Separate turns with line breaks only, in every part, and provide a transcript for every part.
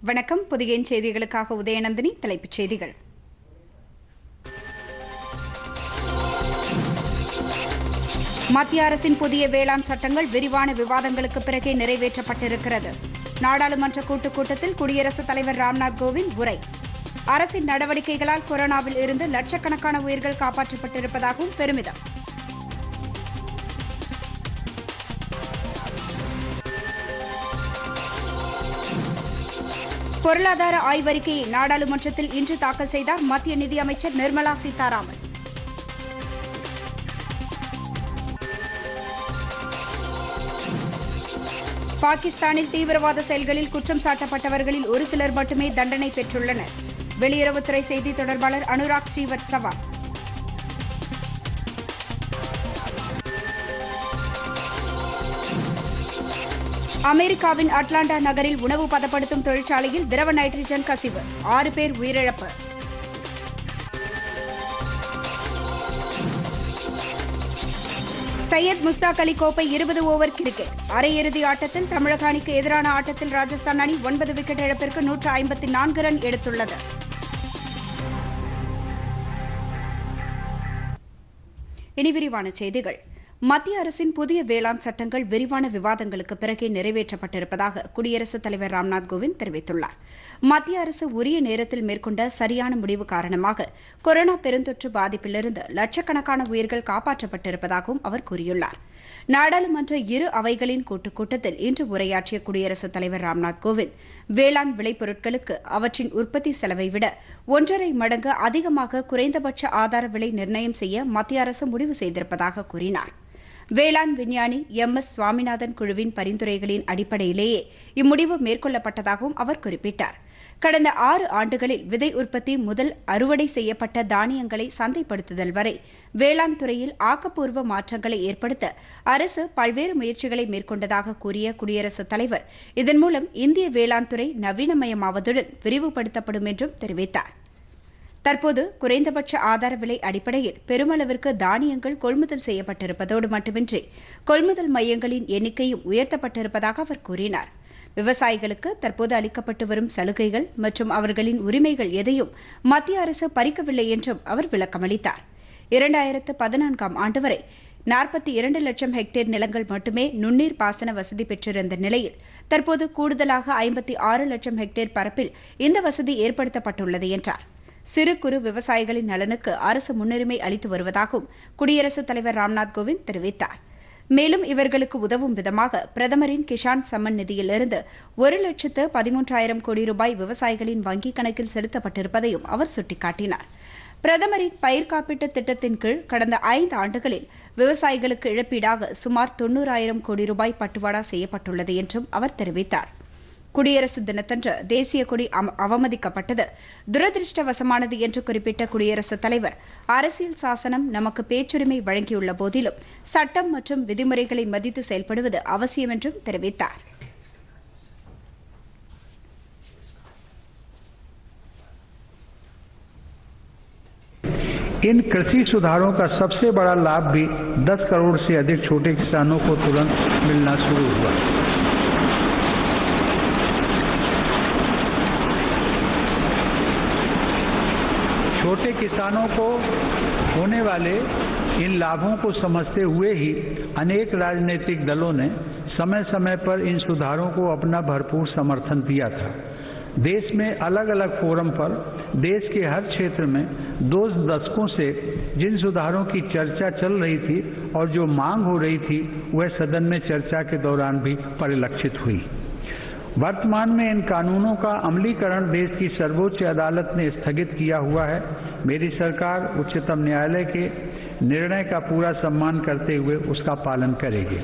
வணக்கம் புதிய செய்திகளுக்காக உதயநந்தினி தலைப்புச் செய்திகள் மத்திய அரசின் புதிய வேளாண் சட்டங்கள் விரிவான விவாதங்களுக்கு பிறகே நிறைவேற்றப்பட்டிருக்கிறது நாடாளுமன்ற கூட்டுக் கூட்டத்தில் குடியரசுத் தலைவர் ராம்நாத் கோவிந்த் உரை அரசின் நடவடிக்கைகளால் கொரோனாவில் இருந்து லட்சக்கணக்கான உயிர்கள் காப்பாற்றப்பட்டிருப்பதாகவும் பெருமிதம் பொருளாதார ஆய்வறிக்கையை நாடாளுமன்றத்தில் இன்று தாக்கல் செய்தார் மத்திய நிதியமைச்சர் நிர்மலா சீதாராமன் பாகிஸ்தானில் தீவிரவாத செயல்களில் குற்றம் சாட்டப்பட்டவர்களில் ஒரு சிலர் மட்டுமே தண்டனை பெற்றுள்ளனர் வெளியுறவுத்துறை செய்தி தொடர்பாளர் அனுராக் ஸ்ரீவத்சவா அமெரிக்காவின் அட்லாண்டா நகரில் உணவு பதப்படுத்தும் தொழிற்சாலையில் திரவ நைட்ரஜன் கசிவு ஆறு பேர் உயிரிழப்பு சையத் முஸ்தாக் அலி கோப்பை இருபது ஓவர் கிரிக்கெட் அரையிறுதி ஆட்டத்தில் தமிழக அணிக்கு எதிரான ஆட்டத்தில் ராஜஸ்தான் அணி ஒன்பது விக்கெட் இழப்பிற்கு நூற்று ஐம்பத்தி நான்கு ரன் எடுத்துள்ளது இனி விரிவான செய்திகள் மத்திய அரசின் புதிய வேளாண் சட்டங்கள் விரிவான விவாதங்களுக்கு பிறகே நிறைவேற்றப்பட்டிருப்பதாக குடியரசுத் தலைவர் ராம்நாத் கோவிந்த் தெரிவித்துள்ளார் மத்திய அரசு உரிய நேரத்தில் மேற்கொண்ட சரியான முடிவு காரணமாக கொரோனா பெருந்தொற்று பாதிப்பிலிருந்து லட்சக்கணக்கான உயிர்கள் காப்பாற்றப்பட்டிருப்பதாகவும் அவர் கூறியுள்ளார் நாடாளுமன்ற இரு அவைகளின் கூட்டுக் கூட்டத்தில் இன்று உரையாற்றிய குடியரசுத் தலைவர் ராம்நாத் கோவிந்த் வேளாண் விளைபொருட்களுக்கு அவற்றின் உற்பத்தி செலவை விட ஒன்றரை மடங்கு அதிகமாக குறைந்தபட்ச ஆதார விலை நிர்ணயம் செய்ய மத்திய அரசு முடிவு செய்திருப்பதாக கூறினார் வேளாண் விஞ்ஞானி எம் எஸ் சுவாமிநாதன் குழுவின் பரிந்துரைகளின் அடிப்படையிலேயே இம்முடிவு மேற்கொள்ளப்பட்டதாகவும் அவர் குறிப்பிட்டார் கடந்த ஆறு ஆண்டுகளில் விதை உற்பத்தி முதல் அறுவடை செய்யப்பட்ட தானியங்களை சந்தைப்படுத்துதல் வரை வேளாண் துறையில் ஆக்கப்பூர்வ மாற்றங்களை ஏற்படுத்த அரசு பல்வேறு முயற்சிகளை மேற்கொண்டதாக கூறிய குடியரசுத் தலைவர் இதன் மூலம் இந்திய வேளாண் துறை நவீனமயமாவதுடன் விரிவுபடுத்தப்படும் என்றும் தெரிவித்தார் தற்போது குறைந்தபட்ச ஆதார விலை அடிப்படையில் பெருமளவிற்கு தானியங்கள் கொள்முதல் செய்யப்பட்டிருப்பதோடு மட்டுமின்றி கொள்முதல் மையங்களின் எண்ணிக்கையும் உயர்த்தப்பட்டிருப்பதாக அவர் கூறினார் விவசாயிகளுக்கு தற்போது அளிக்கப்பட்டு வரும் சலுகைகள் மற்றும் அவர்களின் உரிமைகள் எதையும் மத்திய அரசு பறிக்கவில்லை என்றும் அவர் விளக்கமளித்தார் இரண்டாயிரத்து பதினான்காம் ஆண்டு வரை நாற்பத்தி இரண்டு லட்சம் ஹெக்டேர் நிலங்கள் மட்டுமே நுண்ணீர் பாசன வசதி பெற்றிருந்த நிலையில் தற்போது கூடுதலாக ஐம்பத்தி ஆறு லட்சம் ஹெக்டேர் பரப்பில் இந்த வசதி ஏற்படுத்தப்பட்டுள்ளது என்றார் சிறு குறு விவசாயிகளின் நலனுக்கு அரசு முன்னுரிமை அளித்து வருவதாகவும் குடியரசுத் தலைவர் ராம்நாத் கோவிந்த் தெரிவித்தார் மேலும் இவர்களுக்கு உதவும் விதமாக பிரதமரின் கிஷான் சம்மன் நிதியிலிருந்து ஒரு லட்சத்து பதிமூன்றாயிரம் கோடி ரூபாய் விவசாயிகளின் வங்கிக் கணக்கில் செலுத்தப்பட்டிருப்பதையும் அவர் சுட்டிக்காட்டினார் பிரதமரின் பயிர் காப்பீட்டு திட்டத்தின் கீழ் கடந்த ஐந்து ஆண்டுகளில் விவசாயிகளுக்கு இழப்பீடாக சுமார் தொன்னூறாயிரம் கோடி ரூபாய் பட்டுவாடா செய்யப்பட்டுள்ளது என்றும் அவர் தெரிவித்தார் குடியரசு தினத்தன்று தேசிய கொடி அவமதிக்கப்பட்டது துரதிருஷ்டவசமானது என்று குறிப்பிட்ட குடியரசுத் தலைவர் அரசியல் சாசனம் நமக்கு பேச்சுரிமை வழங்கியுள்ள போதிலும் சட்டம் மற்றும் விதிமுறைகளை மதித்து செயல்படுவது அவசியம் என்றும் தெரிவித்தார்
इन कृषि सुधारों का सबसे बड़ा लाभ भी 10 करोड़ से अधिक छोटे किसानों को तुरंत मिलना शुरू हुआ छोटे किसानों को होने वाले इन लाभों को समझते हुए ही अनेक राजनीतिक दलों ने समय समय पर इन सुधारों को अपना भरपूर समर्थन दिया था देश में अलग अलग फोरम पर देश के हर क्षेत्र में दो दशकों से जिन सुधारों की चर्चा चल रही थी और जो मांग हो रही थी वह सदन में चर्चा के दौरान भी परिलक्षित हुई वर्तमान में इन कानूनों का अमलीकरण देश की सर्वोच्च अदालत ने स्थगित किया हुआ है मेरी सरकार उच्चतम न्यायालय के निर्णय का पूरा सम्मान करते हुए उसका पालन करेगी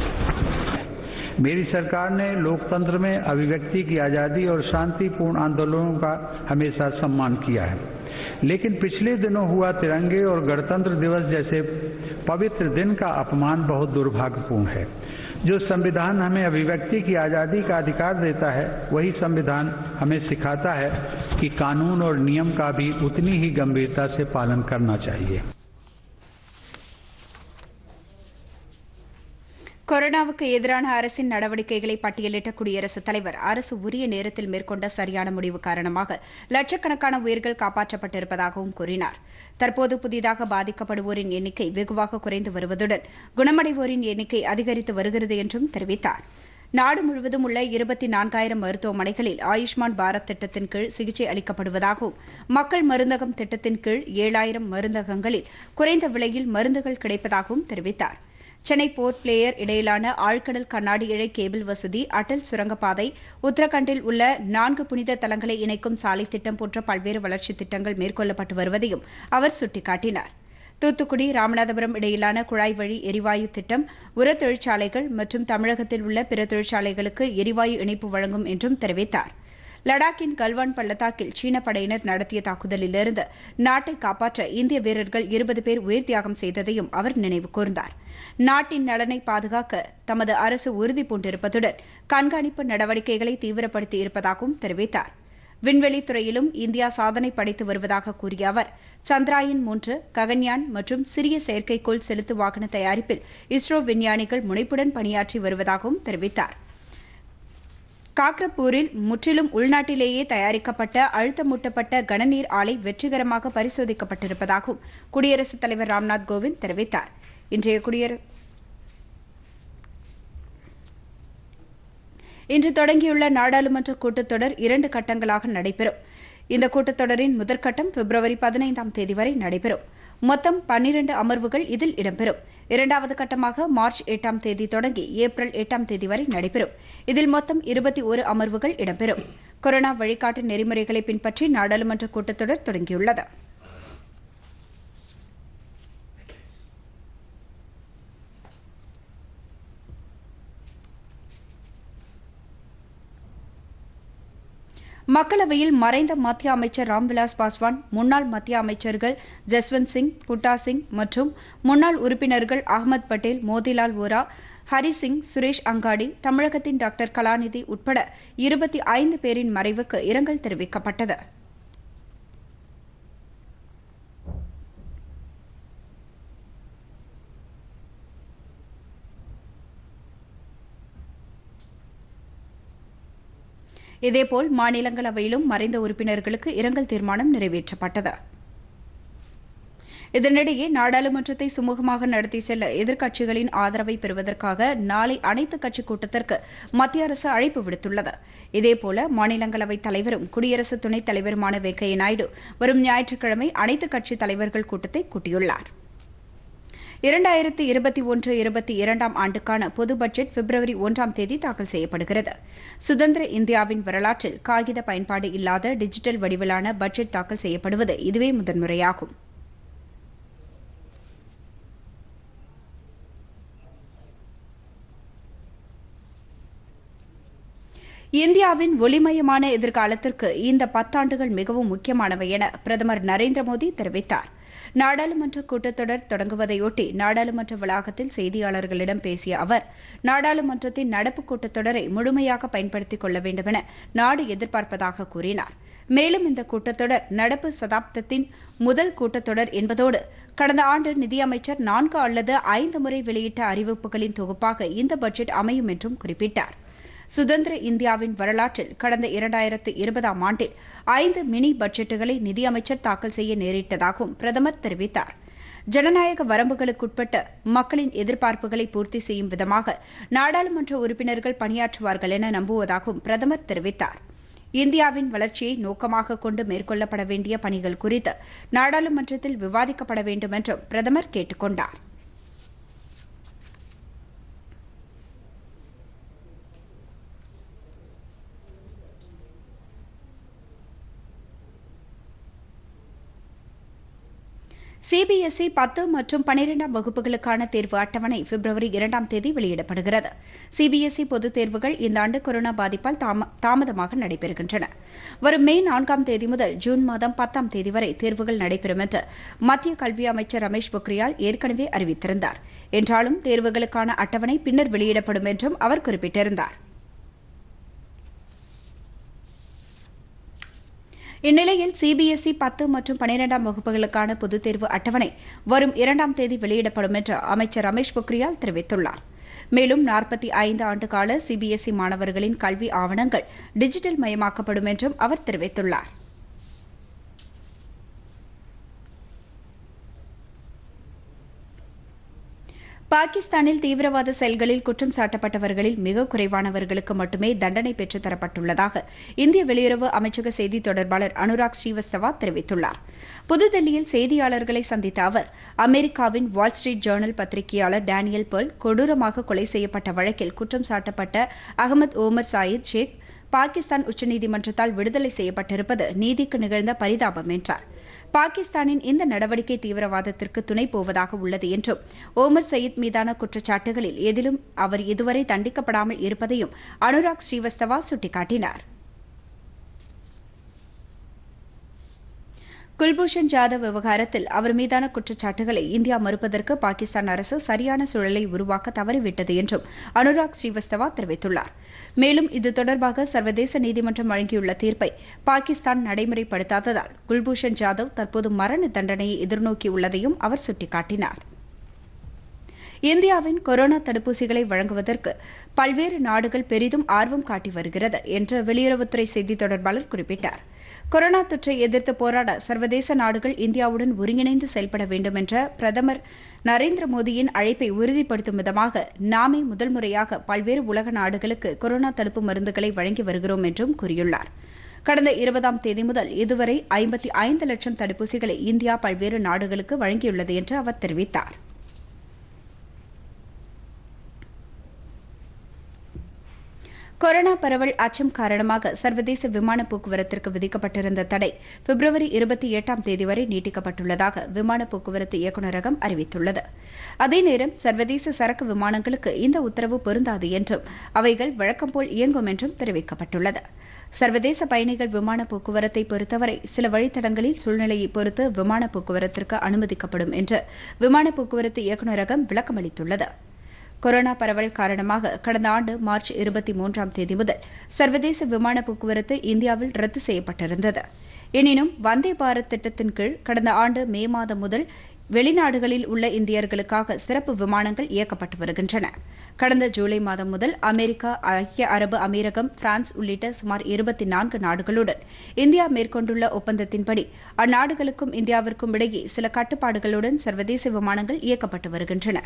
मेरी सरकार ने लोकतंत्र में अभिव्यक्ति की आज़ादी और शांतिपूर्ण आंदोलनों का हमेशा सम्मान किया है लेकिन पिछले दिनों हुआ तिरंगे और गणतंत्र दिवस जैसे पवित्र दिन का अपमान बहुत दुर्भाग्यपूर्ण है जो संविधान हमें अभिव्यक्ति की आज़ादी का अधिकार देता है वही संविधान हमें सिखाता है कि कानून और नियम का भी उतनी ही गंभीरता से पालन करना चाहिए
கொரோனாவுக்கு எதிரான அரசின் நடவடிக்கைகளை பட்டியலிட்ட குடியரசுத் தலைவர் அரசு உரிய நேரத்தில் மேற்கொண்ட சரியான முடிவு காரணமாக லட்சக்கணக்கான உயிர்கள் காப்பாற்றப்பட்டிருப்பதாகவும் கூறினார் தற்போது புதிதாக பாதிக்கப்படுவோரின் எண்ணிக்கை வெகுவாக குறைந்து வருவதுடன் குணமடைவோரின் எண்ணிக்கை அதிகரித்து வருகிறது என்றும் தெரிவித்தார் நாடு முழுவதும் உள்ள இருபத்தி நான்காயிரம் மருத்துவமனைகளில் ஆயுஷ்மான் பாரத் திட்டத்தின் கீழ் சிகிச்சை அளிக்கப்படுவதாகவும் மக்கள் மருந்தகம் திட்டத்தின் கீழ் ஏழாயிரம் மருந்தகங்களில் குறைந்த விலையில் மருந்துகள் கிடைப்பதாகவும் தெரிவித்தார் சென்னை போர்ட் பிளேயர் இடையிலான ஆழ்கடல் கண்ணாடி இழை கேபிள் வசதி அடல் சுரங்கப்பாதை உத்தரகண்டில் உள்ள நான்கு புனித தலங்களை இணைக்கும் சாலை திட்டம் போன்ற பல்வேறு வளர்ச்சித் திட்டங்கள் மேற்கொள்ளப்பட்டு வருவதையும் அவர் சுட்டிக்காட்டினார் தூத்துக்குடி ராமநாதபுரம் இடையிலான குழாய் வழி எரிவாயு திட்டம் உர தொழிற்சாலைகள் மற்றும் தமிழகத்தில் உள்ள பிற தொழிற்சாலைகளுக்கு எரிவாயு இணைப்பு வழங்கும் என்றும் தெரிவித்தார் லடாக்கின் கல்வான் பள்ளத்தாக்கில் சீன படையினர் நடத்திய தாக்குதலிலிருந்து நாட்டை காப்பாற்ற இந்திய வீரர்கள் இருபது பேர் உயிர் தியாகம் செய்ததையும் அவர் நினைவு கூர்ந்தார் நாட்டின் நலனை பாதுகாக்க தமது அரசு உறுதி பூண்டிருப்பதுடன் கண்காணிப்பு நடவடிக்கைகளை தீவிரப்படுத்தி இருப்பதாகவும் தெரிவித்தார் விண்வெளி துறையிலும் இந்தியா சாதனை படைத்து வருவதாக கூறிய அவர் சந்திராயன் மூன்று ககன்யான் மற்றும் சிறிய செயற்கைக்கோள் செலுத்து வாகன தயாரிப்பில் இஸ்ரோ விஞ்ஞானிகள் முனைப்புடன் பணியாற்றி வருவதாகவும் தெரிவித்தார் காக்ரப்பூரில் முற்றிலும் உள்நாட்டிலேயே தயாரிக்கப்பட்ட அழுத்தமூட்டப்பட்ட கனநீர் ஆலை வெற்றிகரமாக பரிசோதிக்கப்பட்டிருப்பதாகவும் குடியரசுத் தலைவர் ராம்நாத் கோவிந்த் தெரிவித்தார் இன்றைய குடியரசு இன்று தொடங்கியுள்ள நாடாளுமன்ற கூட்டத்தொடர் இரண்டு கட்டங்களாக நடைபெறும் இந்த கூட்டத்தொடரின் முதற்கட்டம் பிப்ரவரி பதினைந்தாம் தேதி வரை நடைபெறும் மொத்தம் பன்னிரண்டு அமர்வுகள் இதில் இடம்பெறும் இரண்டாவது கட்டமாக மார்ச் எட்டாம் தேதி தொடங்கி ஏப்ரல் எட்டாம் தேதி வரை நடைபெறும் இதில் மொத்தம் இருபத்தி ஒரு அமர்வுகள் இடம்பெறும் கொரோனா வழிகாட்டு நெறிமுறைகளை பின்பற்றி நாடாளுமன்ற கூட்டத்தொடர் தொடங்கியுள்ளது மக்களவையில் மறைந்த மத்திய அமைச்சர் ராம்விலாஸ் பாஸ்வான் முன்னாள் மத்திய அமைச்சர்கள் ஜஸ்வந்த் சிங் புட்டா சிங் மற்றும் முன்னாள் உறுப்பினர்கள் அகமது பட்டேல் மோதிலால் வோரா ஹரி சிங் சுரேஷ் அங்காடி தமிழகத்தின் டாக்டர் கலாநிதி உட்பட இருபத்தி ஐந்து பேரின் மறைவுக்கு இரங்கல் தெரிவிக்கப்பட்டது இதேபோல் மாநிலங்களவையிலும் மறைந்த உறுப்பினர்களுக்கு இரங்கல் தீர்மானம் நிறைவேற்றப்பட்டது இதனிடையே நாடாளுமன்றத்தை சுமூகமாக நடத்தி செல்ல எதிர்க்கட்சிகளின் ஆதரவை பெறுவதற்காக நாளை அனைத்துக் கட்சி கூட்டத்திற்கு மத்திய அரசு அழைப்பு விடுத்துள்ளது இதேபோல மாநிலங்களவைத் தலைவரும் குடியரசு துணைத் தலைவருமான வெங்கையா நாயுடு வரும் ஞாயிற்றுக்கிழமை அனைத்துக் கட்சித் தலைவர்கள் கூட்டத்தை கூட்டியுள்ளார் இரண்டாயிரத்து இருபத்தி ஒன்று இருபத்தி இரண்டாம் ஆண்டுக்கான பொது பட்ஜெட் பிப்ரவரி ஒன்றாம் தேதி தாக்கல் செய்யப்படுகிறது சுதந்திர இந்தியாவின் வரலாற்றில் காகித பயன்பாடு இல்லாத டிஜிட்டல் வடிவிலான பட்ஜெட் தாக்கல் செய்யப்படுவது இதுவே முதன்முறையாகும் இந்தியாவின் ஒளிமயமான எதிர்காலத்திற்கு இந்த பத்தாண்டுகள் மிகவும் முக்கியமானவை என பிரதமர் நரேந்திர மோடி தெரிவித்தார் நாடாளுமன்ற கூட்டத்தொடர் தொடங்குவதையொட்டி நாடாளுமன்ற வளாகத்தில் செய்தியாளர்களிடம் பேசிய அவர் நாடாளுமன்றத்தின் நடப்பு கூட்டத்தொடரை முழுமையாக பயன்படுத்திக் கொள்ள வேண்டுமென நாடு எதிர்பார்ப்பதாக கூறினார் மேலும் இந்த கூட்டத்தொடர் நடப்பு சதாப்தத்தின் முதல் கூட்டத்தொடர் என்பதோடு கடந்த ஆண்டு நிதியமைச்சர் நான்கு அல்லது ஐந்து முறை வெளியிட்ட அறிவிப்புகளின் தொகுப்பாக இந்த பட்ஜெட் அமையும் என்றும் குறிப்பிட்டார் சுதந்திர இந்தியாவின் வரலாற்றில் கடந்த இரண்டாயிரத்து இருபதாம் ஆண்டில் ஐந்து மினி பட்ஜெட்டுகளை நிதியமைச்சர் தாக்கல் செய்ய நேரிட்டதாகவும் பிரதமர் தெரிவித்தார் ஜனநாயக வரம்புகளுக்குட்பட்ட மக்களின் எதிர்பார்ப்புகளை பூர்த்தி செய்யும் விதமாக நாடாளுமன்ற உறுப்பினர்கள் பணியாற்றுவார்கள் என நம்புவதாகவும் பிரதமர் தெரிவித்தார் இந்தியாவின் வளர்ச்சியை நோக்கமாக கொண்டு மேற்கொள்ளப்பட வேண்டிய பணிகள் குறித்து நாடாளுமன்றத்தில் விவாதிக்கப்பட வேண்டும் என்றும் பிரதமர் கேட்டுக் கொண்டார் சிபிஎஸ்இ பத்து மற்றும் பனிரெண்டாம் வகுப்புகளுக்கான தேர்வு அட்டவணை பிப்ரவரி இரண்டாம் தேதி வெளியிடப்படுகிறது சிபிஎஸ்இ பொதுத் தேர்வுகள் இந்த ஆண்டு கொரோனா பாதிப்பால் தாமதமாக நடைபெறுகின்றன வரும் மே நான்காம் தேதி முதல் ஜூன் மாதம் பத்தாம் தேதி வரை தேர்வுகள் நடைபெறும் என்று மத்திய கல்வி அமைச்சர் ரமேஷ் பொக்ரியால் ஏற்கனவே அறிவித்திருந்தார் என்றாலும் தேர்வுகளுக்கான அட்டவணை பின்னர் வெளியிடப்படும் என்றும் அவர் குறிப்பிட்டிருந்தார் இந்நிலையில் சிபிஎஸ்இ பத்து மற்றும் பனிரெண்டாம் வகுப்புகளுக்கான பொதுத் தேர்வு அட்டவணை வரும் இரண்டாம் தேதி வெளியிடப்படும் என்று அமைச்சர் ரமேஷ் பொக்ரியால் தெரிவித்துள்ளார் மேலும் நாற்பத்தி ஐந்து ஆண்டு கால சிபிஎஸ்இ மாணவர்களின் கல்வி ஆவணங்கள் டிஜிட்டல் மயமாக்கப்படும் என்றும் அவர் தெரிவித்துள்ளார் பாகிஸ்தானில் தீவிரவாத செயல்களில் குற்றம் சாட்டப்பட்டவர்களில் மிக குறைவானவர்களுக்கு மட்டுமே தண்டனை பெற்றுத் தரப்பட்டுள்ளதாக இந்திய வெளியுறவு அமைச்சக செய்தி தொடர்பாளர் அனுராக் ஸ்ரீவஸ்தவா தெரிவித்துள்ளார் புதுதில்லியில் செய்தியாளர்களை சந்தித்த அவர் அமெரிக்காவின் வால் ஸ்ட்ரீட் ஜேர்னல் பத்திரிகையாளர் டேனியல் பெர்ல் கொடூரமாக கொலை செய்யப்பட்ட வழக்கில் குற்றம் சாட்டப்பட்ட அகமது ஓமர் சாயித் ஷேக் பாகிஸ்தான் உச்சநீதிமன்றத்தால் விடுதலை செய்யப்பட்டிருப்பது நீதிக்கு நிகழ்ந்த பரிதாபம் என்றார் பாகிஸ்தானின் இந்த நடவடிக்கை தீவிரவாதத்திற்கு துணை போவதாக உள்ளது என்றும் ஓமர் சயீத் மீதான குற்றச்சாட்டுகளில் எதிலும் அவர் இதுவரை தண்டிக்கப்படாமல் இருப்பதையும் அனுராக் ஸ்ரீவஸ்தவா சுட்டிக்காட்டினார் குல்பூஷன் ஜாதவ் விவகாரத்தில் அவர் மீதான குற்றச்சாட்டுகளை இந்தியா மறுப்பதற்கு பாகிஸ்தான் அரசு சரியான சூழலை உருவாக்க தவறிவிட்டது என்றும் அனுராக் ஸ்ரீவஸ்தவா தெரிவித்துள்ளார் மேலும் இது தொடர்பாக சர்வதேச நீதிமன்றம் வழங்கியுள்ள தீர்ப்பை பாகிஸ்தான் நடைமுறைப்படுத்தாததால் குல்பூஷன் ஜாதவ் தற்போது மரண தண்டனையை எதிர்நோக்கியுள்ளதையும் அவர் சுட்டிக்காட்டினார் இந்தியாவின் கொரோனா தடுப்பூசிகளை வழங்குவதற்கு பல்வேறு நாடுகள் பெரிதும் ஆர்வம் காட்டி வருகிறது என்று வெளியுறவுத்துறை செய்தித் தொடர்பாளர் குறிப்பிட்டார் கொரோனா தொற்றை எதிர்த்து போராட சர்வதேச நாடுகள் இந்தியாவுடன் ஒருங்கிணைந்து செயல்பட வேண்டும் என்ற பிரதமர் நரேந்திர மோடியின் அழைப்பை உறுதிப்படுத்தும் விதமாக நாமே முதல் முறையாக பல்வேறு உலக நாடுகளுக்கு கொரோனா தடுப்பு மருந்துகளை வழங்கி வருகிறோம் என்றும் கூறியுள்ளார் கடந்த இருபதாம் தேதி முதல் இதுவரை ஐம்பத்தி ஐந்து லட்சம் தடுப்பூசிகளை இந்தியா பல்வேறு நாடுகளுக்கு வழங்கியுள்ளது என்று அவர் தெரிவித்தார் கொரோனா பரவல் அச்சம் காரணமாக சர்வதேச விமான போக்குவரத்திற்கு விதிக்கப்பட்டிருந்த தடை பிப்ரவரி இருபத்தி எட்டாம் தேதி வரை நீட்டிக்கப்பட்டுள்ளதாக விமான போக்குவரத்து இயக்குநரகம் அறிவித்துள்ளது அதே நேரம் சர்வதேச சரக்கு விமானங்களுக்கு இந்த உத்தரவு பொருந்தாது என்றும் அவைகள் வழக்கம்போல் இயங்கும் என்றும் தெரிவிக்கப்பட்டுள்ளது சர்வதேச பயணிகள் விமான போக்குவரத்தை பொறுத்தவரை சில வழித்தடங்களில் சூழ்நிலையை பொறுத்து விமான போக்குவரத்திற்கு அனுமதிக்கப்படும் என்று விமான போக்குவரத்து இயக்குநரகம் விளக்கமளித்துள்ளது கொரோனா பரவல் காரணமாக கடந்த ஆண்டு மார்ச் இருபத்தி மூன்றாம் தேதி முதல் சர்வதேச விமான போக்குவரத்து இந்தியாவில் ரத்து செய்யப்பட்டிருந்தது எனினும் வந்தே பாரத் திட்டத்தின் கீழ் கடந்த ஆண்டு மே மாதம் முதல் வெளிநாடுகளில் உள்ள இந்தியர்களுக்காக சிறப்பு விமானங்கள் இயக்கப்பட்டு வருகின்றன கடந்த ஜூலை மாதம் முதல் அமெரிக்கா ஐக்கிய அரபு அமீரகம் பிரான்ஸ் உள்ளிட்ட சுமார் இருபத்தி நான்கு நாடுகளுடன் இந்தியா மேற்கொண்டுள்ள ஒப்பந்தத்தின்படி அந்நாடுகளுக்கும் இந்தியாவிற்கும் இடையே சில கட்டுப்பாடுகளுடன் சர்வதேச விமானங்கள் இயக்கப்பட்டு வருகின்றன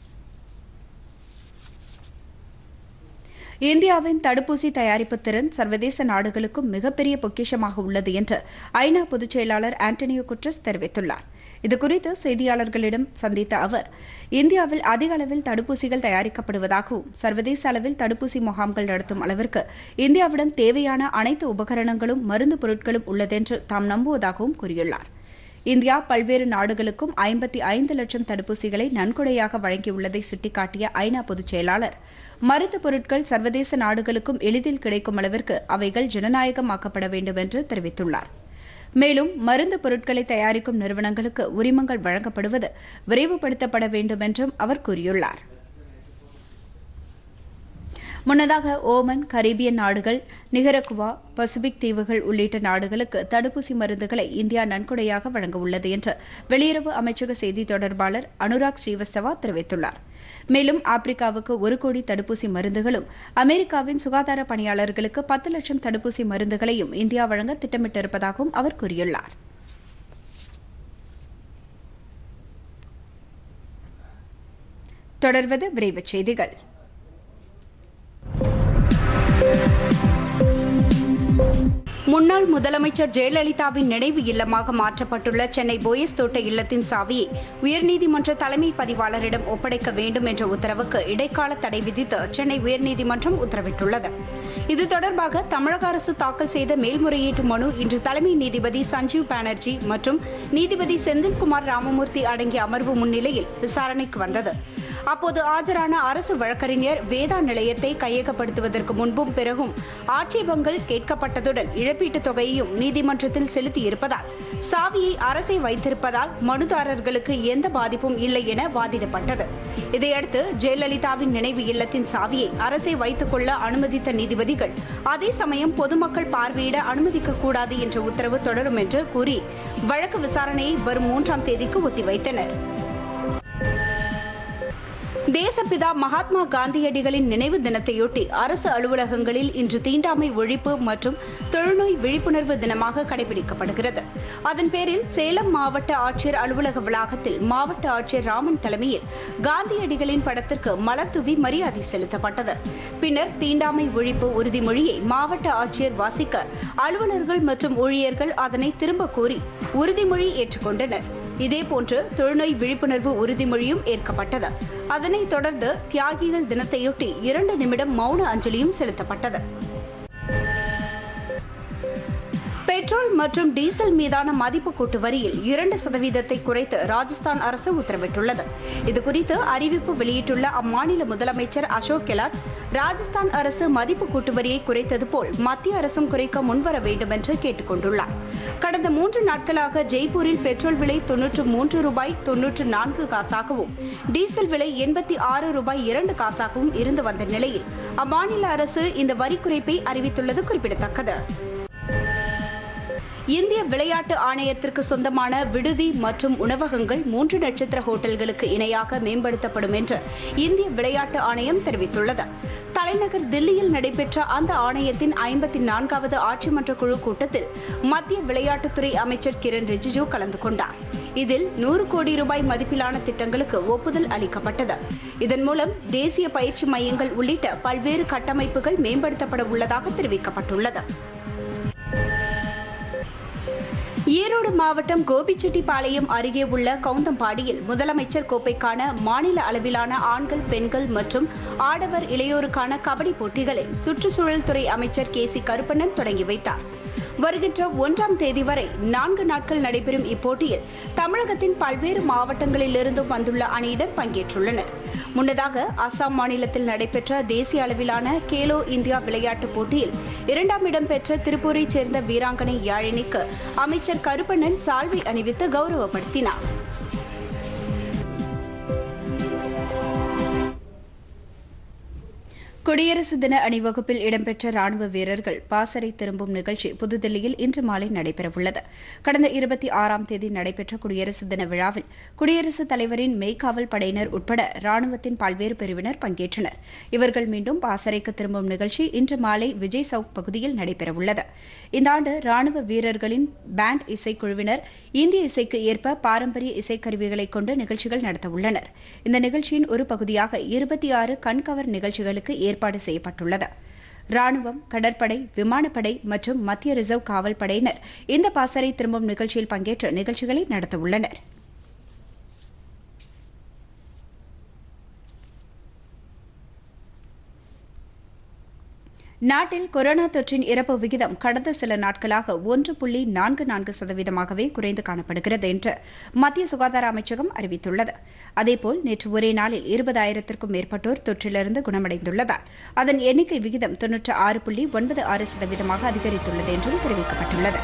இந்தியாவின் தடுப்பூசி தயாரிப்பு திறன் சர்வதேச நாடுகளுக்கும் மிகப்பெரிய பொக்கிஷமாக உள்ளது என்று ஐநா பொதுச் செயலாளர் ஆண்டனியோ குட்ரஸ் தெரிவித்துள்ளார் இதுகுறித்து செய்தியாளர்களிடம் சந்தித்த அவர் இந்தியாவில் அதிக அளவில் தடுப்பூசிகள் தயாரிக்கப்படுவதாகவும் சர்வதேச அளவில் தடுப்பூசி முகாம்கள் நடத்தும் அளவிற்கு இந்தியாவிடம் தேவையான அனைத்து உபகரணங்களும் மருந்து பொருட்களும் உள்ளதென்று தாம் நம்புவதாகவும் கூறியுள்ளார் இந்தியா பல்வேறு நாடுகளுக்கும் ஐம்பத்தி ஐந்து லட்சம் தடுப்பூசிகளை நன்கொடையாக வழங்கியுள்ளதை சுட்டிக்காட்டிய ஐநா பொதுச் செயலாளர் மருந்து பொருட்கள் சர்வதேச நாடுகளுக்கும் எளிதில் கிடைக்கும் அளவிற்கு அவைகள் ஜனநாயகமாக்கப்பட வேண்டும் என்று தெரிவித்துள்ளார் மேலும் மருந்து பொருட்களை தயாரிக்கும் நிறுவனங்களுக்கு உரிமங்கள் வழங்கப்படுவது விரைவுபடுத்தப்பட வேண்டும் என்றும் அவர் கூறியுள்ளார் முன்னதாக ஓமன் கரீபியன் நாடுகள் நிகரகுவா பசிபிக் தீவுகள் உள்ளிட்ட நாடுகளுக்கு தடுப்பூசி மருந்துகளை இந்தியா நன்கொடையாக வழங்க உள்ளது என்று வெளியுறவு அமைச்சக செய்தி தொடர்பாளர் அனுராக் ஸ்ரீவஸ்தவா தெரிவித்துள்ளார் மேலும் ஆப்பிரிக்காவுக்கு ஒரு கோடி தடுப்பூசி மருந்துகளும் அமெரிக்காவின் சுகாதார பணியாளர்களுக்கு பத்து லட்சம் தடுப்பூசி மருந்துகளையும் இந்தியா வழங்க திட்டமிட்டிருப்பதாகவும் அவர் கூறியுள்ளார் தொடர்வது விரைவுச் செய்திகள் முன்னாள் முதலமைச்சர் ஜெயலலிதாவின் நினைவு இல்லமாக மாற்றப்பட்டுள்ள சென்னை போயஸ் தோட்ட இல்லத்தின் சாவியை உயர்நீதிமன்ற தலைமை பதிவாளரிடம் ஒப்படைக்க வேண்டும் என்ற உத்தரவுக்கு இடைக்கால தடை விதித்து சென்னை உயர்நீதிமன்றம் உத்தரவிட்டுள்ளது இது தொடர்பாக தமிழக அரசு தாக்கல் செய்த மேல்முறையீட்டு மனு இன்று தலைமை நீதிபதி சஞ்சீவ் பானர்ஜி மற்றும் நீதிபதி செந்தில்குமார் ராமமூர்த்தி அடங்கிய அமர்வு முன்னிலையில் விசாரணைக்கு வந்தது அப்போது ஆஜரான அரசு வழக்கறிஞர் வேதா நிலையத்தை கையகப்படுத்துவதற்கு முன்பும் பிறகும் ஆட்சேபங்கள் கேட்கப்பட்டதுடன் இழப்பீட்டுத் தொகையையும் நீதிமன்றத்தில் செலுத்தியிருப்பதால் சாவியை அரசை வைத்திருப்பதால் மனுதாரர்களுக்கு எந்த பாதிப்பும் இல்லை என வாதிடப்பட்டது இதையடுத்து ஜெயலலிதாவின் நினைவு இல்லத்தின் சாவியை அரசை வைத்துக் கொள்ள அனுமதித்த நீதிபதிகள் அதே சமயம் பொதுமக்கள் பார்வையிட அனுமதிக்க கூடாது என்ற உத்தரவு தொடரும் என்று கூறி வழக்கு விசாரணையை வரும் மூன்றாம் தேதிக்கு ஒத்திவைத்தனர் தேசப்பிதா மகாத்மா காந்தியடிகளின் நினைவு தினத்தையொட்டி அரசு அலுவலகங்களில் இன்று தீண்டாமை ஒழிப்பு மற்றும் தொழுநோய் விழிப்புணர்வு தினமாக கடைபிடிக்கப்படுகிறது அதன் பேரில் சேலம் மாவட்ட ஆட்சியர் அலுவலக வளாகத்தில் மாவட்ட ஆட்சியர் ராமன் தலைமையில் காந்தியடிகளின் படத்திற்கு மலர் தூவி மரியாதை செலுத்தப்பட்டது பின்னர் தீண்டாமை ஒழிப்பு உறுதிமொழியை மாவட்ட ஆட்சியர் வாசிக்க அலுவலர்கள் மற்றும் ஊழியர்கள் அதனை திரும்ப கோரி உறுதிமொழி ஏற்றுக்கொண்டனர் இதேபோன்று தொழுநோய் விழிப்புணர்வு உறுதிமொழியும் ஏற்கப்பட்டது அதனைத் தொடர்ந்து தியாகிகள் தினத்தையொட்டி இரண்டு நிமிடம் மௌன அஞ்சலியும் செலுத்தப்பட்டது பெட்ரோல் மற்றும் டீசல் மீதான மதிப்பு கூட்டு வரியில் இரண்டு சதவீதத்தை குறைத்து ராஜஸ்தான் அரசு உத்தரவிட்டுள்ளது இதுகுறித்து அறிவிப்பு வெளியிட்டுள்ள அம்மாநில முதலமைச்சர் அசோக் கெலாட் ராஜஸ்தான் அரசு மதிப்பு கூட்டு வரியை குறைத்தது போல் மத்திய அரசும் குறைக்க முன்வர வேண்டும் என்று கேட்டுக் கொண்டுள்ளார் கடந்த மூன்று நாட்களாக ஜெய்ப்பூரில் பெட்ரோல் விலை தொன்னூற்று மூன்று ரூபாய் தொன்னூற்று நான்கு காசாகவும் டீசல் விலை எண்பத்தி ஆறு ரூபாய் இரண்டு காசாகவும் இருந்து வந்த நிலையில் அம்மாநில அரசு இந்த வரி குறைப்பை அறிவித்துள்ளது குறிப்பிடத்தக்கது இந்திய விளையாட்டு ஆணையத்திற்கு சொந்தமான விடுதி மற்றும் உணவகங்கள் மூன்று நட்சத்திர ஹோட்டல்களுக்கு இணையாக மேம்படுத்தப்படும் என்று இந்திய விளையாட்டு ஆணையம் தெரிவித்துள்ளது தலைநகர் தில்லியில் நடைபெற்ற அந்த ஆணையத்தின் ஐம்பத்தி நான்காவது ஆட்சிமன்ற குழு கூட்டத்தில் மத்திய விளையாட்டுத்துறை அமைச்சர் கிரண் ரிஜிஜு கலந்து கொண்டார் இதில் நூறு கோடி ரூபாய் மதிப்பிலான திட்டங்களுக்கு ஒப்புதல் அளிக்கப்பட்டது இதன் மூலம் தேசிய பயிற்சி மையங்கள் உள்ளிட்ட பல்வேறு கட்டமைப்புகள் மேம்படுத்தப்பட உள்ளதாக தெரிவிக்கப்பட்டுள்ளது ஈரோடு மாவட்டம் கோபிச்செட்டிப்பாளையம் அருகே உள்ள கவுந்தம்பாடியில் முதலமைச்சர் கோப்பைக்கான மாநில அளவிலான ஆண்கள் பெண்கள் மற்றும் ஆடவர் இளையோருக்கான கபடி போட்டிகளை சுற்றுச்சூழல் துறை அமைச்சர் கே சி கருப்பண்ணன் தொடங்கி வைத்தார் வருகின்ற ஒன்றாம் தேதி வரை நான்கு நாட்கள் நடைபெறும் இப்போட்டியில் தமிழகத்தின் பல்வேறு மாவட்டங்களிலிருந்தும் வந்துள்ள அணியினர் பங்கேற்றுள்ளனர் முன்னதாக அசாம் மாநிலத்தில் நடைபெற்ற தேசிய அளவிலான கேலோ இந்தியா விளையாட்டுப் போட்டியில் இரண்டாம் இடம் பெற்ற திருப்பூரைச் சேர்ந்த வீராங்கனை யாழினிக்கு அமைச்சர் கருப்பண்ணன் சால்வை அணிவித்து கௌரவப்படுத்தினார் குடியரசு தின அணிவகுப்பில் இடம்பெற்ற ராணுவ வீரர்கள் பாசறை திரும்பும் நிகழ்ச்சி புதுதில்லியில் இன்று மாலை நடைபெறவுள்ளது கடந்த இருபத்தி ஆறாம் தேதி நடைபெற்ற குடியரசு தின விழாவில் குடியரசுத் தலைவரின் மெய்காவல் படையினர் உட்பட ராணுவத்தின் பல்வேறு பிரிவினர் பங்கேற்றனர் இவர்கள் மீண்டும் பாசறைக்கு திரும்பும் நிகழ்ச்சி இன்று மாலை விஜய் சவுக் பகுதியில் நடைபெறவுள்ளது இந்த ஆண்டு ராணுவ வீரர்களின் பேண்ட் இசைக்குழுவினர் இந்திய இசைக்கு ஏற்ப பாரம்பரிய இசைக்கருவிகளை கொண்டு நிகழ்ச்சிகள் நடத்தவுள்ளனர் இந்த நிகழ்ச்சியின் ஒரு பகுதியாக இருபத்தி ஆறு கண்கவர் நிகழ்ச்சிகளுக்கு ஏற்பாடு செய்யப்பட்டுள்ளது ராணுவம் கடற்படை விமானப்படை மற்றும் மத்திய ரிசர்வ் காவல் படையினர் இந்த பாசறை திரும்பும் நிகழ்ச்சியில் பங்கேற்று நிகழ்ச்சிகளை நடத்தவுள்ளனர் நாட்டில் கொரோனா தொற்றின் இறப்பு விகிதம் கடந்த சில நாட்களாக ஒன்று புள்ளி நான்கு நான்கு சதவீதமாகவே குறைந்து காணப்படுகிறது என்று மத்திய சுகாதார அமைச்சகம் அறிவித்துள்ளது அதேபோல் நேற்று ஒரே நாளில் இருபதாயிரத்திற்கும் மேற்பட்டோர் தொற்றிலிருந்து குணமடைந்துள்ளதால் அதன் எண்ணிக்கை விகிதம் தொன்னூற்று ஆறு புள்ளி ஒன்பது ஆறு சதவீதமாக அதிகரித்துள்ளது என்றும் தெரிவிக்கப்பட்டுள்ளது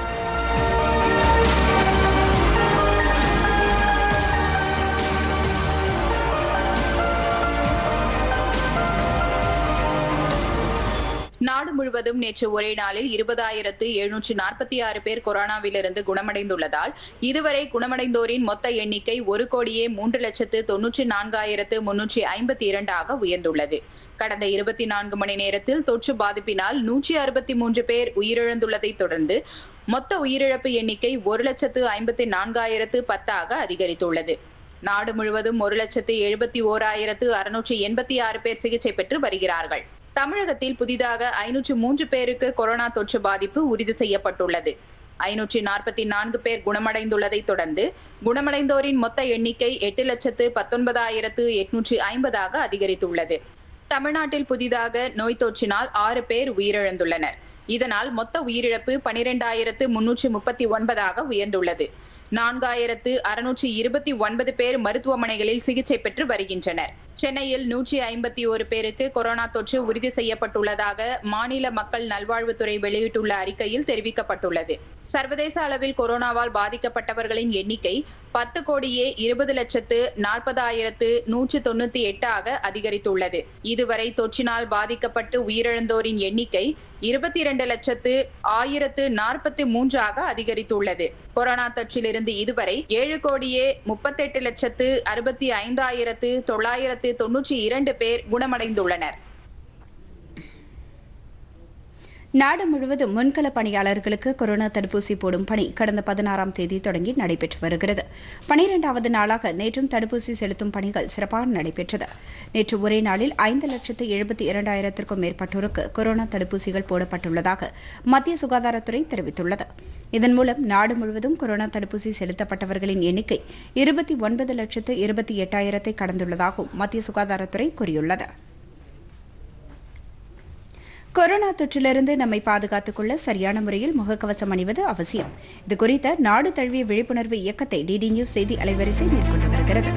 நாடு முழுவதும் நேற்று ஒரே நாளில் இருபதாயிரத்து எழுநூற்று நாற்பத்தி ஆறு பேர் கொரோனாவிலிருந்து குணமடைந்துள்ளதால் இதுவரை குணமடைந்தோரின் மொத்த எண்ணிக்கை ஒரு கோடியே மூன்று லட்சத்து தொன்னூற்றி நான்காயிரத்து முன்னூற்றி ஐம்பத்தி இரண்டாக உயர்ந்துள்ளது கடந்த இருபத்தி நான்கு மணி நேரத்தில் தொற்று பாதிப்பினால் நூற்றி அறுபத்தி மூன்று பேர் உயிரிழந்துள்ளதை தொடர்ந்து மொத்த உயிரிழப்பு எண்ணிக்கை ஒரு லட்சத்து ஐம்பத்தி நான்காயிரத்து பத்தாக அதிகரித்துள்ளது நாடு முழுவதும் ஒரு லட்சத்து எழுபத்தி ஓராயிரத்து அறுநூற்றி எண்பத்தி ஆறு பேர் சிகிச்சை பெற்று வருகிறார்கள் தமிழகத்தில் புதிதாக ஐநூற்று மூன்று பேருக்கு கொரோனா தொற்று பாதிப்பு உறுதி செய்யப்பட்டுள்ளது ஐநூற்றி நாற்பத்தி நான்கு பேர் குணமடைந்துள்ளதை தொடர்ந்து குணமடைந்தோரின் மொத்த எண்ணிக்கை எட்டு லட்சத்து பத்தொன்பதாயிரத்து எட்நூற்றி ஐம்பதாக அதிகரித்துள்ளது தமிழ்நாட்டில் புதிதாக நோய் தொற்றினால் ஆறு பேர் உயிரிழந்துள்ளனர் இதனால் மொத்த உயிரிழப்பு பனிரெண்டாயிரத்து முன்னூற்றி முப்பத்தி ஒன்பதாக உயர்ந்துள்ளது நான்காயிரத்து அறுநூற்றி இருபத்தி ஒன்பது பேர் மருத்துவமனைகளில் சிகிச்சை பெற்று வருகின்றனர் சென்னையில் நூற்றி ஐம்பத்தி ஒரு பேருக்கு கொரோனா தொற்று உறுதி செய்யப்பட்டுள்ளதாக மாநில மக்கள் நல்வாழ்வுத்துறை வெளியிட்டுள்ள அறிக்கையில் தெரிவிக்கப்பட்டுள்ளது சர்வதேச அளவில் கொரோனாவால் பாதிக்கப்பட்டவர்களின் எண்ணிக்கை பத்து கோடியே இருபது லட்சத்து நாற்பதாயிரத்து நூற்று தொண்ணூத்தி எட்டாக அதிகரித்துள்ளது இதுவரை தொற்றினால் பாதிக்கப்பட்டு உயிரிழந்தோரின் எண்ணிக்கை இருபத்தி இரண்டு லட்சத்து ஆயிரத்து நாற்பத்தி மூன்றாக அதிகரித்துள்ளது கொரோனா தொற்றிலிருந்து இதுவரை ஏழு கோடியே முப்பத்தெட்டு லட்சத்து அறுபத்தி ஐந்தாயிரத்து தொள்ளாயிரத்து தொன்னூற்றி இரண்டு பேர் குணமடைந்துள்ளனர்
நாடு முழுவதும் முன்கள பணியாளர்களுக்கு கொரோனா தடுப்பூசி போடும் பணி கடந்த பதினாறாம் தேதி தொடங்கி நடைபெற்று வருகிறது பனிரெண்டாவது நாளாக நேற்றும் தடுப்பூசி செலுத்தும் பணிகள் சிறப்பாக நடைபெற்றது நேற்று ஒரே நாளில் ஐந்து லட்சத்து எழுபத்தி இரண்டாயிரத்திற்கும் மேற்பட்டோருக்கு கொரோனா தடுப்பூசிகள் போடப்பட்டுள்ளதாக மத்திய சுகாதாரத்துறை தெரிவித்துள்ளது இதன் மூலம் நாடு முழுவதும் கொரோனா தடுப்பூசி செலுத்தப்பட்டவர்களின் எண்ணிக்கை இருபத்தி ஒன்பது லட்சத்து இருபத்தி எட்டாயிரத்தை கடந்துள்ளதாகவும் மத்திய சுகாதாரத்துறை கூறியுள்ளது கொரோனா தொற்றிலிருந்து நம்மை பாதுகாத்துக் கொள்ள சரியான முறையில் முகக்கவசம் அணிவது அவசியம் இதுகுறித்த நாடு தழுவிய விழிப்புணர்வு இயக்கத்தை டிடி நியூஸ் செய்தி அலைவரிசை மேற்கொண்டு வருகிறது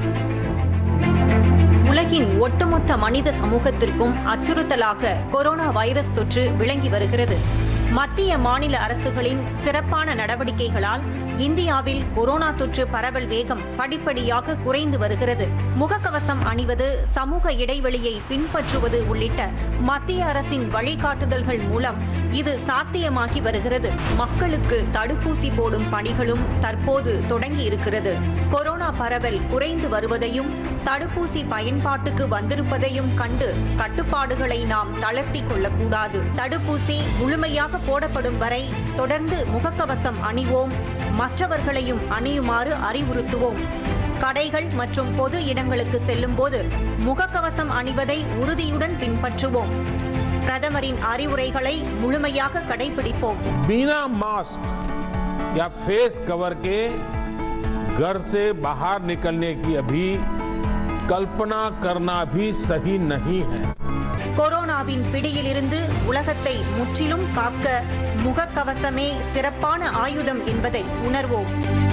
உலகின் ஒட்டுமொத்த மனித சமூகத்திற்கும் அச்சுறுத்தலாக கொரோனா வைரஸ் தொற்று விளங்கி வருகிறது மத்திய மாநில அரசுகளின் சிறப்பான நடவடிக்கைகளால் இந்தியாவில் கொரோனா தொற்று பரவல் வேகம் படிப்படியாக குறைந்து வருகிறது முகக்கவசம் அணிவது சமூக இடைவெளியை பின்பற்றுவது உள்ளிட்ட மத்திய அரசின் வழிகாட்டுதல்கள் மூலம் இது சாத்தியமாகி வருகிறது மக்களுக்கு தடுப்பூசி போடும் பணிகளும் தற்போது தொடங்கி இருக்கிறது கொரோனா பரவல் குறைந்து வருவதையும் தடுப்பூசி பயன்பாட்டுக்கு வந்திருப்பதையும் கண்டு கட்டுப்பாடுகளை நாம் தளர்த்தி கொள்ளக்கூடாது தடுப்பூசி முழுமையாக போடப்படும் வரை தொடர்ந்து முகக்கவசம் அணிவோம் மற்றவர்களையும் அணியுமாறு அறிவுறுத்துவோம் கடைகள் மற்றும் பொது இடங்களுக்கு செல்லும்போது முகக்கவசம் அணிவதை உறுதியுடன் பின்பற்றுவோம் பிரதமரின் அறிவுரைகளை முழுமையாக கடைபிடிப்போம்
बिना मास्क या फेस कवर के घर से बाहर निकलने की अभी कल्पना करना भी सही नहीं है
கொரோனாவின் பிடியிலிருந்து உலகத்தை முற்றிலும் காக்க முகக்கவசமே சிறப்பான ஆயுதம் என்பதை உணர்வோம்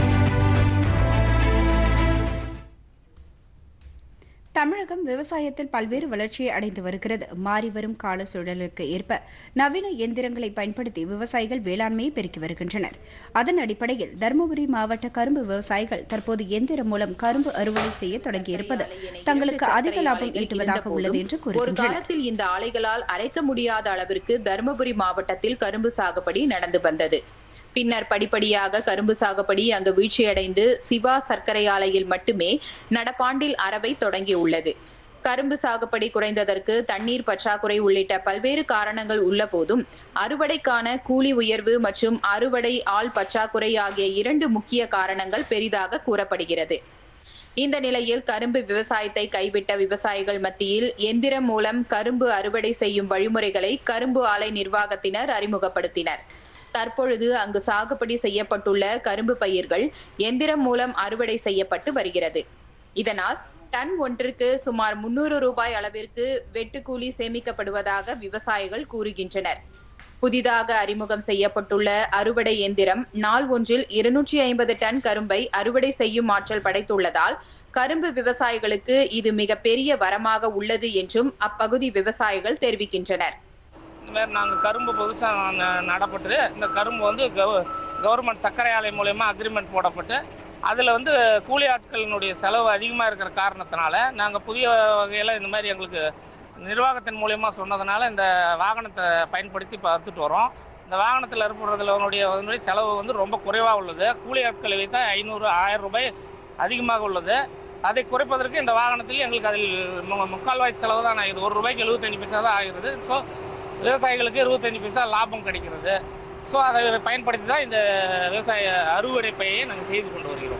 தமிழகம் விவசாயத்தில் பல்வேறு வளர்ச்சியை அடைந்து வருகிறது மாறிவரும் கால சூழலுக்கு ஏற்ப நவீன எந்திரங்களை பயன்படுத்தி விவசாயிகள் வேளாண்மையை பெருக்கி வருகின்றனர் அதன் அடிப்படையில் தருமபுரி மாவட்ட கரும்பு விவசாயிகள் தற்போது எந்திரம் மூலம் கரும்பு அறுவடை செய்ய தொடங்கியிருப்பது தங்களுக்கு அதிக லாபம் ஈட்டுவதாக உள்ளது என்று
ஒரு
கூறுகின்றனர்
காலத்தில் இந்த ஆலைகளால் அரைக்க முடியாத அளவிற்கு தருமபுரி மாவட்டத்தில் கரும்பு சாகுபடி நடந்து வந்தது பின்னர் படிப்படியாக கரும்பு சாகுபடி அங்கு வீழ்ச்சியடைந்து சிவா சர்க்கரை ஆலையில் மட்டுமே நடப்பாண்டில் அறவை தொடங்கியுள்ளது கரும்பு சாகுபடி குறைந்ததற்கு தண்ணீர் பற்றாக்குறை உள்ளிட்ட பல்வேறு காரணங்கள் உள்ள போதும் அறுவடைக்கான கூலி உயர்வு மற்றும் அறுவடை ஆள் பற்றாக்குறை ஆகிய இரண்டு முக்கிய காரணங்கள் பெரிதாக கூறப்படுகிறது இந்த நிலையில் கரும்பு விவசாயத்தை கைவிட்ட விவசாயிகள் மத்தியில் எந்திரம் மூலம் கரும்பு அறுவடை செய்யும் வழிமுறைகளை கரும்பு ஆலை நிர்வாகத்தினர் அறிமுகப்படுத்தினர் தற்பொழுது அங்கு சாகுபடி செய்யப்பட்டுள்ள கரும்பு பயிர்கள் எந்திரம் மூலம் அறுவடை செய்யப்பட்டு வருகிறது இதனால் டன் ஒன்றிற்கு சுமார் முன்னூறு ரூபாய் அளவிற்கு வெட்டுக்கூலி சேமிக்கப்படுவதாக விவசாயிகள் கூறுகின்றனர் புதிதாக அறிமுகம் செய்யப்பட்டுள்ள அறுவடை எந்திரம் நாள் ஒன்றில் இருநூற்றி ஐம்பது டன் கரும்பை அறுவடை செய்யும் ஆற்றல் படைத்துள்ளதால் கரும்பு விவசாயிகளுக்கு இது மிக பெரிய வரமாக உள்ளது என்றும் அப்பகுதி விவசாயிகள் தெரிவிக்கின்றனர்
இந்த மாதிரி நாங்கள் கரும்பு புதுசாக நடப்பட்டு இந்த கரும்பு வந்து கவ கவர்மெண்ட் சர்க்கரை ஆலை மூலயமா அக்ரிமெண்ட் போடப்பட்டு அதில் வந்து கூலி ஆட்களினுடைய செலவு அதிகமாக இருக்கிற காரணத்தினால நாங்கள் புதிய வகையில் இந்த மாதிரி எங்களுக்கு நிர்வாகத்தின் மூலயமா சொன்னதுனால இந்த வாகனத்தை பயன்படுத்தி இப்போ அறுத்துட்டு வரோம் இந்த வாகனத்தில் அறுப்புறதுல அதனுடைய அதனுடைய செலவு வந்து ரொம்ப குறைவாக உள்ளது கூலி ஆட்களை வைத்தால் ஐநூறு ஆயிரம் ரூபாய் அதிகமாக உள்ளது அதை குறைப்பதற்கு இந்த வாகனத்தில் எங்களுக்கு அதில் மு- முக்கால்வாசி செலவு தான் ஆகுது ஒரு ரூபாய்க்கு எழுபத்தஞ்சு பைசா தான் ஆகுது ஸோ விவசாயிகளுக்கு இருபத்தஞ்சி பைசா லாபம் கிடைக்கிறது ஸோ அதை பயன்படுத்தி தான் இந்த விவசாய அறுவடை பயிரை நாங்கள் செய்து கொண்டு வருகிறோம்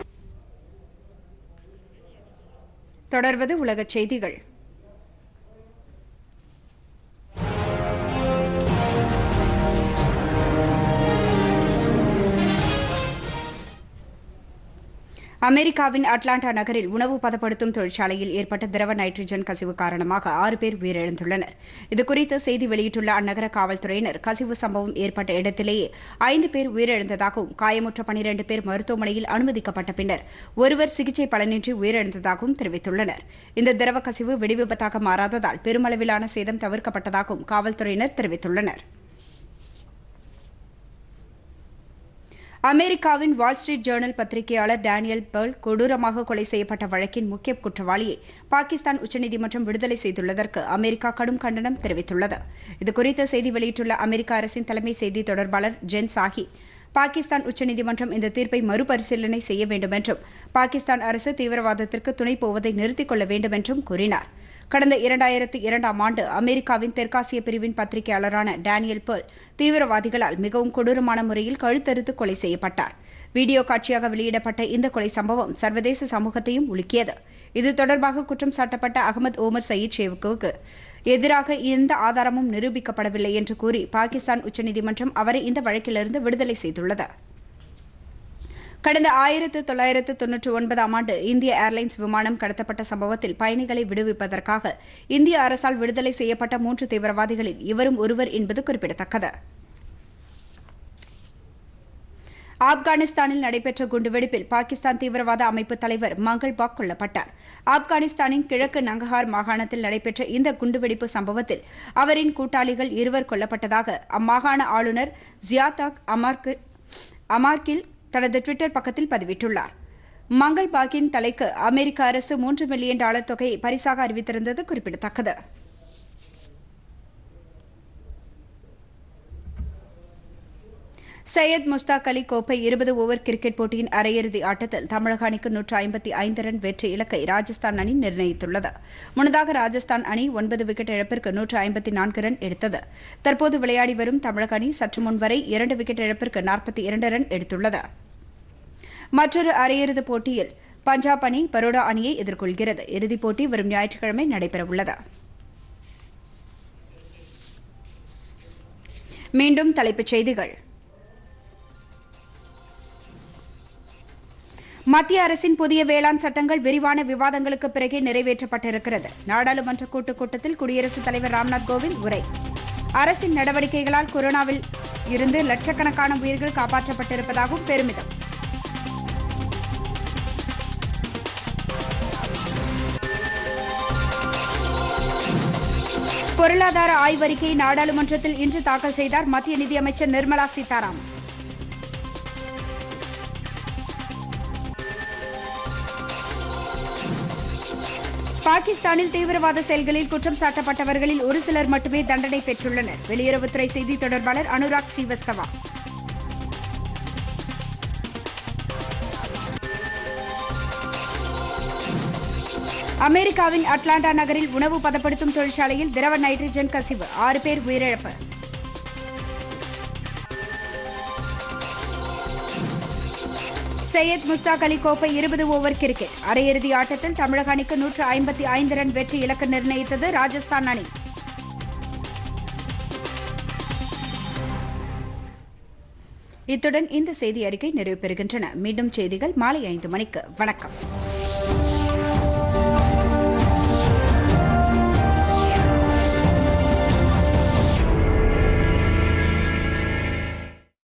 தொடர்வது உலகச் செய்திகள் அமெரிக்காவின் அட்லாண்டா நகரில் உணவு பதப்படுத்தும் தொழிற்சாலையில் ஏற்பட்ட திரவ நைட்ரஜன் கசிவு காரணமாக ஆறு பேர் உயிரிழந்துள்ளனர் இதுகுறித்து செய்தி வெளியிட்டுள்ள அந்நகர காவல்துறையினர் கசிவு சம்பவம் ஏற்பட்ட இடத்திலேயே ஐந்து பேர் உயிரிழந்ததாகவும் காயமுற்ற பனிரண்டு பேர் மருத்துவமனையில் அனுமதிக்கப்பட்ட பின்னர் ஒருவர் சிகிச்சை பலனின்றி உயிரிழந்ததாகவும் தெரிவித்துள்ளனர் இந்த திரவ கசிவு வெடிவிபத்தாக மாறாததால் பெருமளவிலான சேதம் தவிர்க்கப்பட்டதாகவும் காவல்துறையினர் தெரிவித்துள்ளனர் அமெரிக்காவின் வால் ஸ்ட்ரீட் ஜேர்னல் பத்திரிகையாளர் டேனியல் பெர்ல் கொடூரமாக கொலை செய்யப்பட்ட வழக்கின் முக்கிய குற்றவாளியை பாகிஸ்தான் உச்சநீதிமன்றம் விடுதலை செய்துள்ளதற்கு அமெரிக்கா கடும் கண்டனம் தெரிவித்துள்ளது இதுகுறித்து செய்தி வெளியிட்டுள்ள அமெரிக்க அரசின் தலைமை செய்தி தொடர்பாளர் ஜென் சாஹி பாகிஸ்தான் உச்சநீதிமன்றம் இந்த தீர்ப்பை மறுபரிசீலனை செய்ய வேண்டும் என்றும் பாகிஸ்தான் அரசு தீவிரவாதத்திற்கு துணை போவதை நிறுத்திக் கொள்ள வேண்டும் என்றும் கூறினார் கடந்த இரண்டாயிரத்து இரண்டாம் ஆண்டு அமெரிக்காவின் தெற்காசிய பிரிவின் பத்திரிகையாளரான டேனியல் பெர்ல் தீவிரவாதிகளால் மிகவும் கொடூரமான முறையில் கழுத்தறுத்து கொலை செய்யப்பட்டார் வீடியோ காட்சியாக வெளியிடப்பட்ட இந்த கொலை சம்பவம் சர்வதேச சமூகத்தையும் உலுக்கியது இது தொடர்பாக குற்றம் சாட்டப்பட்ட அகமது ஓமர் சயீத் ஷேவுக்கு எதிராக எந்த ஆதாரமும் நிரூபிக்கப்படவில்லை என்று கூறி பாகிஸ்தான் உச்சநீதிமன்றம் அவரை இந்த வழக்கிலிருந்து விடுதலை செய்துள்ளது கடந்த ஆயிரத்து தொள்ளாயிரத்து தொன்னூற்றி ஒன்பதாம் ஆண்டு இந்திய ஏர்லைன்ஸ் விமானம் கடத்தப்பட்ட சம்பவத்தில் பயணிகளை விடுவிப்பதற்காக இந்திய அரசால் விடுதலை செய்யப்பட்ட மூன்று தீவிரவாதிகளில் இவரும் ஒருவர் என்பது குறிப்பிடத்தக்கது ஆப்கானிஸ்தானில் நடைபெற்ற குண்டுவெடிப்பில் பாகிஸ்தான் தீவிரவாத அமைப்பு தலைவர் மங்கள் பாக் கொல்லப்பட்டார் ஆப்கானிஸ்தானின் கிழக்கு நங்கஹார் மாகாணத்தில் நடைபெற்ற இந்த குண்டுவெடிப்பு சம்பவத்தில் அவரின் கூட்டாளிகள் இருவர் கொல்லப்பட்டதாக அம்மாகாண ஆளுநர் ஜியாதாக் அமார்க்கு அமார்கில் தனது டுவிட்டர் பக்கத்தில் பதிவிட்டுள்ளார் மங்கள் பாக்கின் தலைக்கு அமெரிக்க அரசு மூன்று மில்லியன் டாலர் தொகையை பரிசாக அறிவித்திருந்தது குறிப்பிடத்தக்கது சையத் முஸ்தாக் அலி கோப்பை இருபது ஓவர் கிரிக்கெட் போட்டியின் அரையிறுதி ஆட்டத்தில் தமிழக அணிக்கு நூற்று ஐம்பத்தி ஐந்து ரன் வெற்றி இலக்கை ராஜஸ்தான் அணி நிர்ணயித்துள்ளது முன்னதாக ராஜஸ்தான் அணி ஒன்பது விக்கெட் இழப்பிற்கு நூற்று ஐம்பத்தி நான்கு ரன் எடுத்தது தற்போது விளையாடி வரும் தமிழக அணி சற்று முன்வரை இரண்டு விக்கெட் இழப்பிற்கு நாற்பத்தி இரண்டு ரன் எடுத்துள்ளது மற்றொரு அரையிறுதிப் போட்டியில் பஞ்சாப் அணி பரோடா அணியை எதிர்கொள்கிறது இறுதிப் போட்டி வரும் ஞாயிற்றுக்கிழமை நடைபெறவுள்ளது மீண்டும் தலைப்புச் செய்திகள் மத்திய அரசின் புதிய வேளாண் சட்டங்கள் விரிவான விவாதங்களுக்கு பிறகே நிறைவேற்றப்பட்டிருக்கிறது நாடாளுமன்ற கூட்டுக் கூட்டத்தில் குடியரசுத் தலைவர் ராம்நாத் கோவிந்த் உரை அரசின் நடவடிக்கைகளால் கொரோனாவில் இருந்து லட்சக்கணக்கான உயிர்கள் காப்பாற்றப்பட்டிருப்பதாகவும் பெருமிதம் பொருளாதார ஆய்வறிக்கையை நாடாளுமன்றத்தில் இன்று தாக்கல் செய்தார் மத்திய நிதியமைச்சர் நிர்மலா சீதாராமன் பாகிஸ்தானில் தீவிரவாத செயல்களில் குற்றம் சாட்டப்பட்டவர்களில் ஒரு சிலர் மட்டுமே தண்டனை பெற்றுள்ளனர் வெளியுறவுத்துறை செய்தி தொடர்பாளர் அனுராக் ஸ்ரீவஸ்தவா அமெரிக்காவின் அட்லாண்டா நகரில் உணவு பதப்படுத்தும் தொழிற்சாலையில் திரவ நைட்ரஜன் கசிவு ஆறு பேர் உயிரிழப்பு சையத் முஸ்தாக் அலி கோப்பை இருபது ஓவர் கிரிக்கெட் அரையிறுதி ஆட்டத்தில் தமிழக அணிக்கு நூற்று ஐம்பத்தி ஐந்து ரன் வெற்றி இலக்கு நிர்ணயித்தது ராஜஸ்தான் அணி இத்துடன் இந்த செய்தி அறிக்கை நிறைவு பெறுகின்றன மீண்டும் செய்திகள் மாலை ஐந்து மணிக்கு வணக்கம்